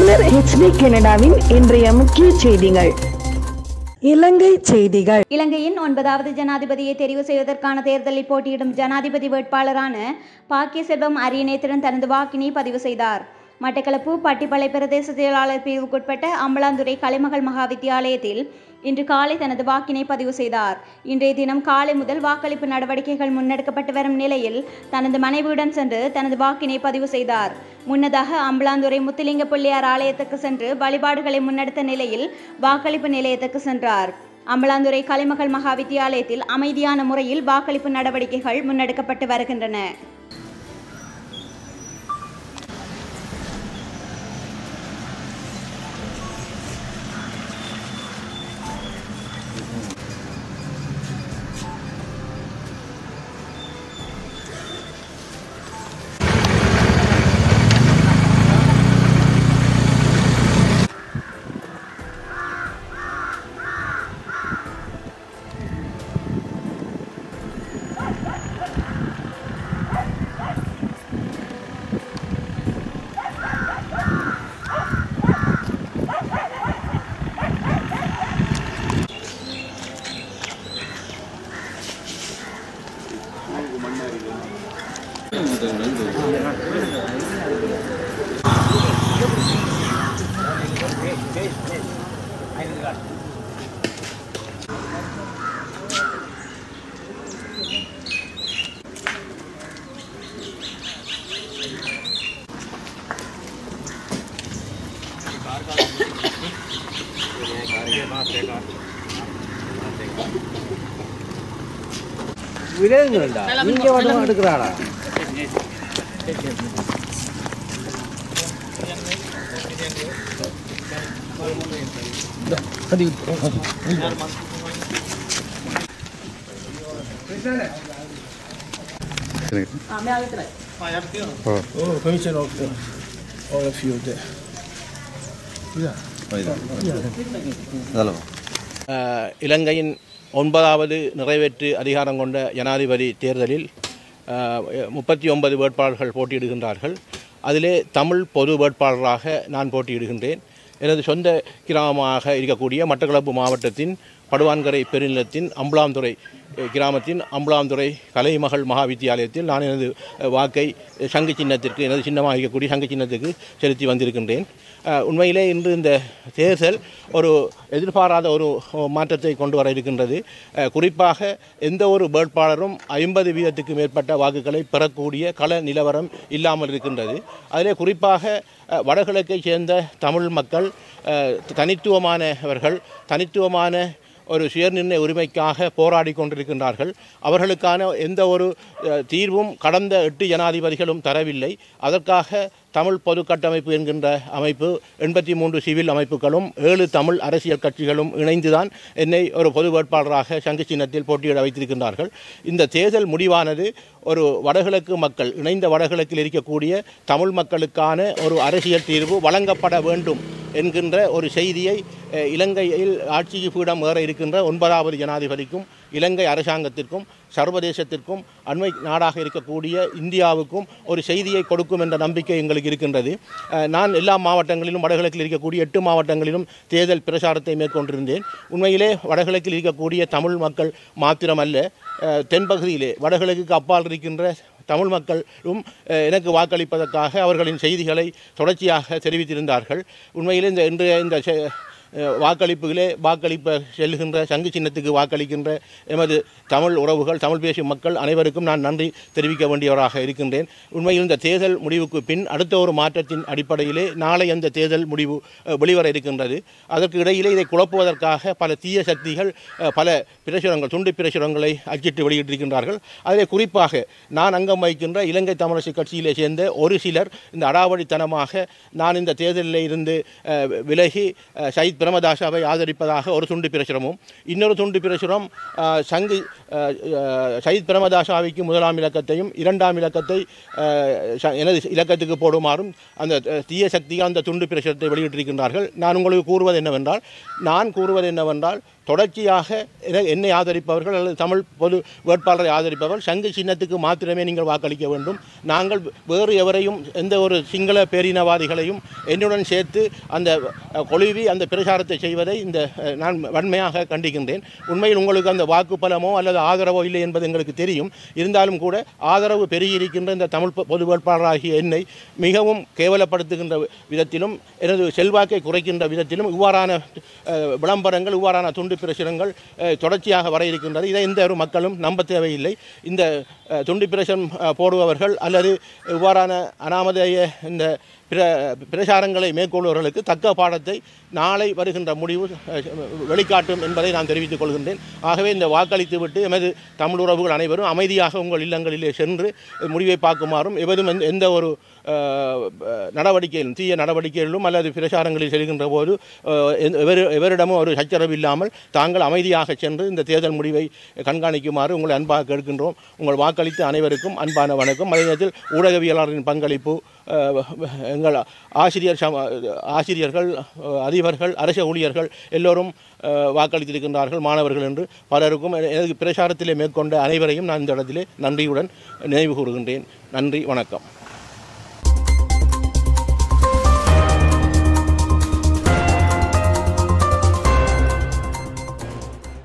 தமிழர் ஹெச்டி கனடாவின் இன்றைய முக்கிய செய்திகள் இலங்கை செய்திகள் இலங்கையின் ஒன்பதாவது ஜனாதிபதியை தெரிவு செய்வதற்கான தேர்தலில் போட்டியிடும் ஜனாதிபதி வேட்பாளரான பாக்கிய செல்வம் அரியநேத்திரன் தனது வாக்கினை பதிவு செய்தார் மட்டக்களப்பு பட்டிப்பளை பிரதேச செயலாளர் பிரிவுக்குட்பட்ட அம்பலாந்துறை கலைமகள் மகா வித்தியாலயத்தில் இன்று காலை தனது வாக்கினை பதிவு செய்தார் இன்றைய தினம் காலை முதல் வாக்களிப்பு நடவடிக்கைகள் முன்னெடுக்கப்பட்டு வரும் நிலையில் தனது மனைவியுடன் சென்று தனது வாக்கினை பதிவு செய்தார் முன்னதாக அம்பலாந்துறை முத்துலிங்க பிள்ளையார் ஆலயத்துக்கு சென்று வழிபாடுகளை முன்னெடுத்த நிலையில் வாக்களிப்பு நிலையத்துக்கு சென்றார் அம்பலாந்துறை கலைமகள் மகா வித்தியாலயத்தில் அமைதியான முறையில் வாக்களிப்பு நடவடிக்கைகள் முன்னெடுக்கப்பட்டு வருகின்றன விலங்குகள்டா நீங்க மட்டும் எடுக்கிறாடா Oh, permission of the, all of you there. அஹ், இலங்கையின் ஒன்பதாவது நிறைவேற்று அதிகாரம் கொண்ட ஜனாதிபதி தேர்தலில் முப்பத்தி ஒன்பது வேட்பாளர்கள் போட்டியிடுகின்றார்கள் அதிலே தமிழ் பொது வேட்பாளராக நான் போட்டியிடுகின்றேன் எனது சொந்த கிராமமாக இருக்கக்கூடிய மட்டக்களப்பு மாவட்டத்தின் படுவான்கரை பெருநிலத்தின் அம்பலாந்துறை அஹ், கிராமத்தின் அம்பலாந்துறை கலைமகள் மகா வித்தியாலயத்தில் நான் எனது அஹ், வாக்கை சங்கு சின்னத்திற்கு எனது சின்னமாக இருக்கக்கூடிய சங்கு சின்னத்துக்கு செலுத்தி வந்திருக்கின்றேன் அஹ், உண்மையிலே இன்று இந்த தேர்தல் ஒரு எதிர்பாராத ஒரு மாற்றத்தை கொண்டு வர இருக்கின்றது அஹ், குறிப்பாக எந்த ஒரு வேட்பாளரும் ஐம்பது வீதத்துக்கு மேற்பட்ட வாக்குகளை பெறக்கூடிய கள நிலவரம் இல்லாமல் இருக்கின்றது அதிலே குறிப்பாக அஹ், வடகிழக்கைச் சேர்ந்த தமிழ் மக்கள் அஹ், தனித்துவமானவர்கள் தனித்துவமான ஒரு சுயநிர்ணய உரிமைக்காக போராடி கொண்டிருக்கின்றார்கள் அவர்களுக்கான எந்த ஒரு அஹ், தீர்வும் கடந்த எட்டு ஜனாதிபதிகளும் தரவில்லை அதற்காக தமிழ் பொது கட்டமைப்பு என்கின்ற அமைப்பு எண்பத்தி மூன்று சிவில் அமைப்புகளும் ஏழு தமிழ் அரசியல் கட்சிகளும் இணைந்துதான் என்னை ஒரு பொது வேட்பாளராக சங்கு சின்னத்தில் போட்டியிட வைத்திருக்கின்றார்கள் இந்த தேர்தல் முடிவானது ஒரு வடகிழக்கு மக்கள் இணைந்த வடகிழக்கில் இருக்கக்கூடிய தமிழ் மக்களுக்கான ஒரு அரசியல் தீர்வு வழங்கப்பட வேண்டும் என்கின்ற ஒரு செய்தியை அஹ், இலங்கையில் ஆட்சிக்கு பீடம் ஏற இருக்கின்ற ஒன்பதாவது ஜனாதிபதிக்கும் இலங்கை அரசாங்கத்திற்கும் சர்வதேசத்திற்கும் அண்மை நாடாக இருக்கக்கூடிய இந்தியாவுக்கும் ஒரு செய்தியை கொடுக்கும் என்ற நம்பிக்கை எங்களுக்கு இருக்கின்றது அஹ், நான் எல்லா மாவட்டங்களிலும் வடகிழக்கில் இருக்கக்கூடிய எட்டு மாவட்டங்களிலும் தேர்தல் பிரச்சாரத்தை மேற்கொண்டிருந்தேன் உண்மையிலே வடகிழக்கில் இருக்கக்கூடிய தமிழ் மக்கள் மாத்திரமல்ல அஹ், தென்பகுதியிலே வடகிழக்குக்கு அப்பால் இருக்கின்ற தமிழ் மக்களும் அஹ், எனக்கு வாக்களிப்பதற்காக அவர்களின் செய்திகளை தொடர்ச்சியாக தெரிவித்திருந்தார்கள் உண்மையிலே இந்த இன்றைய இந்த செ- அஹ், வாக்களிப்புகளே வாக்களிப்ப செல்கின்ற சங்கு சின்னத்துக்கு வாக்களிக்கின்ற எமது தமிழ் உறவுகள் தமிழ் பேசும் மக்கள் அனைவருக்கும் நான் நன்றி தெரிவிக்க வேண்டியவராக இருக்கின்றேன் உண்மையில் இந்த தேர்தல் முடிவுக்கு பின் அடுத்த ஒரு மாற்றத்தின் அடிப்படையிலே நாளை அந்த தேர்தல் முடிவு அஹ், வெளிவர இருக்கின்றது அதற்கு இடையிலே இதை குழப்புவதற்காக பல தீய சக்திகள் அஹ், பல பிரசுரங்கள் துண்டு பிரசுரங்களை அச்சிட்டு வெளியிட்டிருக்கின்றார்கள் அதிலே குறிப்பாக நான் அங்கம் வகிக்கின்ற இலங்கை தமிழரசு கட்சியிலே சேர்ந்த ஒரு சிலர் இந்த அடாவடித்தனமாக நான் இந்த தேர்தலில் இருந்து அஹ், விலகி அஹ், சயித் பிரமதாசாவை ஆதரிப்பதாக ஒரு துண்டு பிரசுரமும் இன்னொரு துண்டு பிரசுரம் அஹ், சங்கு அஹ், அஹ், சயித் பிரமதாசாவிக்கு முதலாம் இலக்கத்தையும் இரண்டாம் இலக்கத்தை அஹ், ச- எனது இலக்கத்துக்கு போடுமாறும் அந்த அஹ், தீய சக்திகள் அந்த துண்டு பிரசுரத்தை வெளியிட்டிருக்கின்றார்கள் நான் உங்களுக்கு கூறுவது என்னவென்றால் நான் கூறுவது என்னவென்றால் தொடர்ச்சியாக என- என்னை ஆதரிப்பவர்கள் அல்லது தமிழ் பொது வேட்பாளரை ஆதரிப்பவர்கள் சங்கு சின்னத்துக்கு மாத்திரமே நீங்கள் வாக்களிக்க வேண்டும் நாங்கள் வேறு எவரையும் எந்த ஒரு சிங்கள பேரினவாதிகளையும் என்னுடன் சேர்த்து அந்த அஹ், கொழுவி அந்த பிரச்சாரத்தை செய்வதை இந்த அஹ், நான் வன்மையாக கண்டிக்கின்றேன் உண்மையில் உங்களுக்கு அந்த வாக்கு பலமோ அல்லது ஆதரவோ இல்லை என்பது எங்களுக்கு தெரியும் இருந்தாலும் கூட ஆதரவு பெருகியிருக்கின்ற இந்த தமிழ் பொ- பொது வேட்பாளராகிய என்னை மிகவும் கேவலப்படுத்துகின்ற விதத்திலும் எனது செல்வாக்கை குறைக்கின்ற விதத்திலும் இவ்வாறான அஹ், விளம்பரங்கள் இவ்வாறான துண்டு பிரசுரங்கள் அஹ், தொடர்ச்சியாக வர இருக்கின்றது இதை எந்த ஒரு மக்களும் நம்ப தேவையில்லை இந்த அஹ், துண்டு பிரசுரம் அஹ், போடுபவர்கள் அல்லது இவ்வாறான அனாமதேய இந்த பிர பிரச்சாரங்களை மேற்கொள்பவர்களுக்கு தக்க பாடத்தை நாளை வருகின்ற முடிவு அஹ், வெளிக்காட்டும் என்பதை நான் தெரிவித்துக் கொள்கின்றேன் ஆகவே இந்த வாக்களித்து விட்டு எமது தமிழ் உறவுகள் அனைவரும் அமைதியாக உங்கள் இல்லங்களிலே சென்று முடிவை பார்க்குமாறும் எவரும் எந்த- எந்த ஒரு அஹ், நடவடிக்கையிலும் தீய நடவடிக்கைகளிலும் அல்லது பிரச்சாரங்களில் செல்கின்ற போது அஹ், எந்த- எவரு எவரிடமும் ஒரு சச்சரவு இல்லாமல் தாங்கள் அமைதியாக சென்று இந்த தேர்தல் முடிவை கண்காணிக்குமாறு உங்களை அன்பாக கேட்கின்றோம் உங்கள் வாக்களித்த அனைவருக்கும் அன்பான வணக்கம் அதே நேரத்தில் ஊடகவியலாளரின் பங்களிப்பு அஹ், எங்கள் ஆசிரியர் சம ஆசிரியர்கள் அஹ், அதிபர்கள் அரச ஊழியர்கள் எல்லோரும் அஹ், வாக்களித்திருக்கின்றார்கள் மாணவர்கள் என்று பலருக்கும் எனது பிரச்சாரத்திலே மேற்கொண்ட அனைவரையும் நான் இந்த இடத்திலே நன்றியுடன் நினைவு கூறுகின்றேன் நன்றி வணக்கம்